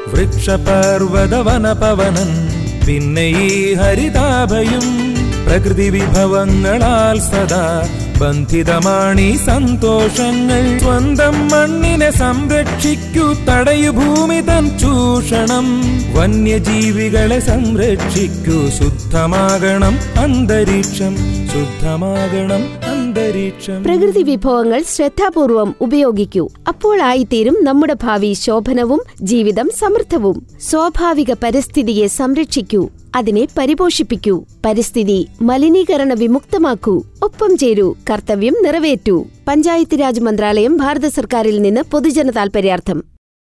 വൃക്ഷപർവ്വതവനപവനൻ പിന്നെ ഈ ഹരിതാഭയും പ്രകൃതി വിഭവങ്ങളാൽ സദാ ബന്ധിതമാണീ സന്തോഷങ്ങൾ സ്വന്തം മണ്ണിനെ സംരക്ഷിക്കൂ തടയു ഭൂമി തൻ ചൂഷണം വന്യജീവികളെ സംരക്ഷിക്കൂ ശുദ്ധമാകണം അന്തരീക്ഷം ശുദ്ധമാകണം അന്തരീക്ഷം പ്രകൃതി വിഭവങ്ങൾ ശ്രദ്ധാപൂർവം ഉപയോഗിക്കൂ അപ്പോൾ ആയിത്തീരും നമ്മുടെ ഭാവി ശോഭനവും ജീവിതം സമൃദ്ധവും സ്വാഭാവിക പരിസ്ഥിതിയെ സംരക്ഷിക്കൂ അതിനെ പരിപോഷിപ്പിക്കൂ പരിസ്ഥിതി മലിനീകരണ വിമുക്തമാക്കൂ ഒപ്പം ചേരൂ കർത്തവ്യം നിറവേറ്റൂ പഞ്ചായത്ത് രാജ് മന്ത്രാലയം ഭാരത സർക്കാരിൽ നിന്ന് പൊതുജന താൽപര്യാർത്ഥം